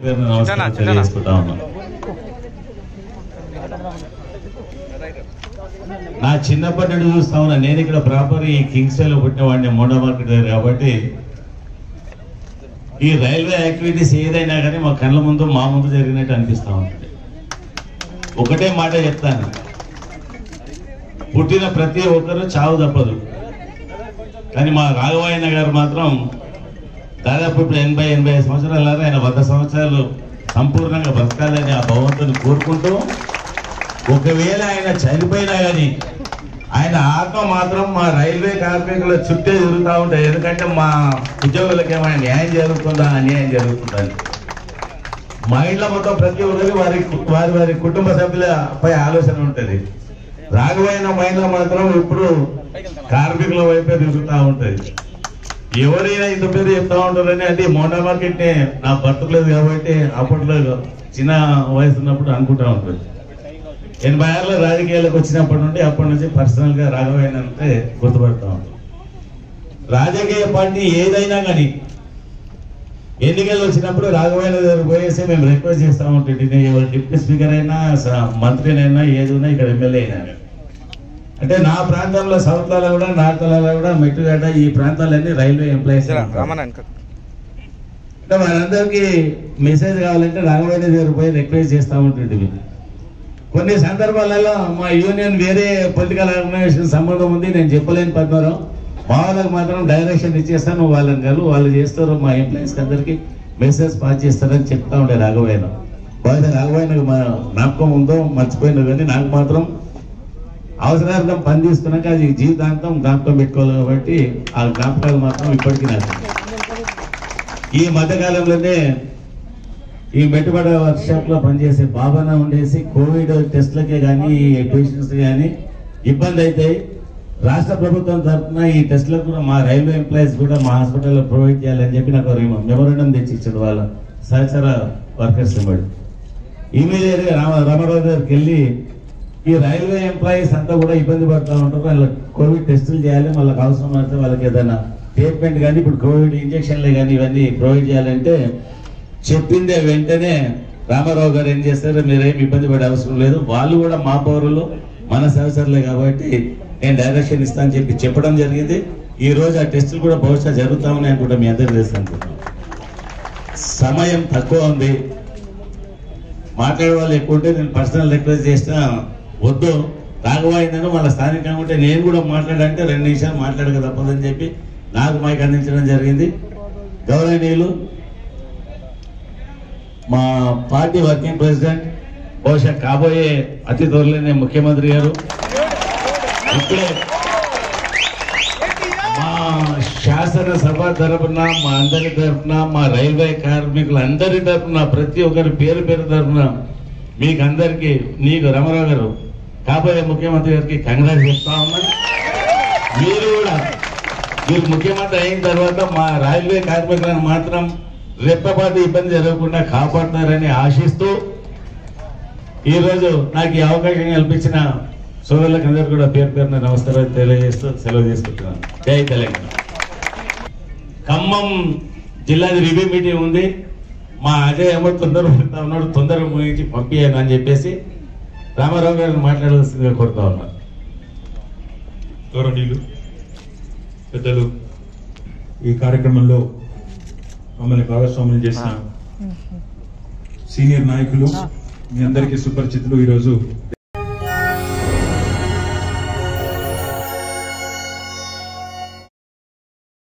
పేరు నమస్కారం తెలియజేసుకుంటా ఉన్నాను నా చిన్నప్పటి నుండి చూస్తా ఉన్నా నేను ఇక్కడ ప్రాపర్ ఈ కింగ్స్ లో పుట్టినవాడిని మోడా మార్కెట్ దగ్గర కాబట్టి ఈ రైల్వే యాక్టివిటీస్ ఏదైనా కానీ మా కళ్ళ ముందు మా ముందు జరిగినట్టు అనిపిస్తా ఉంటుంది ఒకటే మాట చెప్తాను పుట్టిన ప్రతి ఒక్కరు చావు తప్పదు కానీ మా రాఘవయ్య గారు మాత్రం దాదాపు ఇప్పుడు ఎనభై ఎనభై ఐదు సంవత్సరాలు ఆయన వంద సంవత్సరాలు సంపూర్ణంగా బతకాలని ఆ భగవంతుని కోరుకుంటూ ఒకవేళ ఆయన చనిపోయినా కానీ ఆయన ఆత్మ మాత్రం మా రైల్వే కార్మికుల చుట్టే తిరుగుతూ ఉంటాయి ఎందుకంటే మా ఉద్యోగులకి ఏమైనా న్యాయం జరుగుతుందా అన్యాయం జరుగుతుందా అని. మా ఇంట్లో మొత్తం ప్రతి ఒక్కరికి వారి వారి వారి కుటుంబ సభ్యులపై ఆలోచన ఉంటుంది రాఘవైన మహిళ మాత్రం ఇప్పుడు కార్మికుల వైపే తిరుగుతూ ఉంటది ఎవరైనా ఇంత పేరు చెప్తా ఉంటారని అంటే మోండా మార్కెట్ ని నా బతుకులేదు కాబట్టి అప్పట్లో చిన్న వయసు ఉన్నప్పుడు అనుకుంటా ఉంటుంది ఎనభై ఆరులో రాజకీయాలకు వచ్చినప్పటి నుండి అప్పటి నుంచి పర్సనల్ గా రాఘవైన అంటే గుర్తుపడతా ఉంటాం రాజకీయ పార్టీ ఏదైనా కానీ ఎన్నికలు వచ్చినప్పుడు రాఘవైన దగ్గర పోయేసి మేము రిక్వెస్ట్ చేస్తా ఉంటుంది డిప్యూటీ స్పీకర్ అయినా స- మంత్రినైనా ఏదైనా ఇక్కడ ఎమ్మెల్యే అయినా కానీ. అంటే నా ప్రాంతంలో సౌత్లలో కూడా నార్త్లలో కూడా మెట్టుగడ్డ ఈ ప్రాంతాలన్నీ రైల్వే ఎంప్లాయీస్ రామన్ వెనక అంటే మనందరికి మెసేజ్ కావాలంటే రాఘవైన దగ్గర పోయి రిక్వెస్ట్ చేస్తా ఉంటుంది కొన్ని సందర్భాలలో మా యూనియన్ వేరే పొలిటికల్ ఆర్గనైజేషన్ సంబంధం ఉంది నేను చెప్పలేని పద్మరావు మా వాళ్ళకి మాత్రం డైరెక్షన్ ఇచ్చేస్తాను వాళ్ళని కలు వాళ్ళు చేస్తారు మా ఎంప్లాయీస్ అందరికి మెసేజ్ పాస్ చేస్తారని చెప్తా ఉండే రాఘవైన బహుశా రాఘవైనకు మా జ్ఞాపకం ఉందో మర్చిపోయినా కానీ నాకు మాత్రం అవసరార్థం పని తీసుకున్నాక అది జీవితాంతం జ్ఞాపకం పెట్టుకోవాలి కాబట్టి ఆ జ్ఞాపకాలు మాత్రం ఇప్పటికీ నాకు ఈ మధ్యకాలంలోనే ఈ మెట్టుబడ వర్క్షాప్ లో పనిచేసే బాబాన ఉండేసి కోవిడ్ టెస్ట్లకే కానీ పేషెంట్స్ కానీ ఇబ్బంది అయితే రాష్ట్ర ప్రభుత్వం తరఫున ఈ టెస్ట్లకు కూడా మా రైల్వే ఎంప్లాయీస్ కూడా మా హాస్పిటల్లో ప్రొవైడ్ చేయాలని చెప్పి నాకు మెమోరండం తెచ్చి ఇచ్చాడు వాళ్ళ సహచర వర్కర్స్ ఇవ్వడు ఇమీడియట్ గా రామ రామారావు దగ్గరికి వెళ్ళి ఈ రైల్వే ఎంప్లాయీస్ అంతా కూడా ఇబ్బంది పడుతూ ఉంటారు వాళ్ళకి కోవిడ్ టెస్టులు చేయాలి వాళ్ళకి అవసరం అయితే వాళ్ళకి ఏదైనా ట్రీట్మెంట్ కానీ ఇప్పుడు కోవిడ్ ఇంజక్షన్లే కానీ ఇవన్నీ ప్రొవైడ్ చేయాలంటే చెప్పిందే వెంటనే రామారావు గారు ఏం చేస్తారు మీరేం ఇబ్బంది పడే అవసరం లేదు వాళ్ళు కూడా మా పౌరులు మన సహచరులే కాబట్టి నేను డైరెక్షన్ ఇస్తానని చెప్పి చెప్పడం జరిగింది ఈ రోజు ఆ టెస్టులు కూడా బహుశా జరుగుతా ఉన్నాయి అనుకుంటా మీ అందరికి తెలుసు అనుకుంటున్నాను సమయం తక్కువ ఉంది మాట్లాడే వాళ్ళు ఎక్కువ ఉంటే నేను పర్సనల్ రిక్వెస్ట్ చేసినా వద్దు రాఘవాయిందని వాళ్ళ స్థానికంగా ఉంటే నేను కూడా మాట్లాడంటే రెండు నిమిషాలు మాట్లాడక తప్పదని చెప్పి నాకు మైక్ అందించడం జరిగింది గౌరవనీయులు మా పార్టీ వర్కింగ్ ప్రెసిడెంట్ బహుశా కాబోయే అతి త్వరలోనే ముఖ్యమంత్రి గారు ఇప్పుడే మా శాసనసభ తరపున మా అందరి తరపున మా రైల్వే కార్మికులందరి తరపున ప్రతి ఒక్కరి పేరు పేరు తరపున మీకు అందరికి నీకు రామారావు గారు కాబోయే ముఖ్యమంత్రి గారికి కంగ్రాట్స్ చెప్తా ఉన్నాను మీరు కూడా మీరు ముఖ్యమంత్రి అయిన తర్వాత మా రైల్వే కార్మికులను మాత్రం రెప్పపాటు ఇబ్బంది జరగకుండా కాపాడతారని ఆశిస్తూ ఈరోజు నాకు ఈ అవకాశం కల్పించిన సోదరులకు అందరూ కూడా పేరు పేరున నమస్కారాలు తెలియజేస్తూ సెలవు తీసుకుంటున్నాను జై తెలంగాణ ఖమ్మం జిల్లాది రివ్యూ మీటింగ్ ఉంది మా అజయ్ ఏమో తొందర పడుతా ఉన్నాడు తొందర ముగించి పంపించాను అని చెప్పేసి రామారావు గారిని మాట్లాడవలసిందిగా కోరుతా ఉన్నాను గౌరవనీయులు పెద్దలు ఈ కార్యక్రమంలో మమ్మల్ని భాగస్వాములు చేసిన సీనియర్ నాయకులు మీ అందరికీ సుపరిచితులు ఈరోజు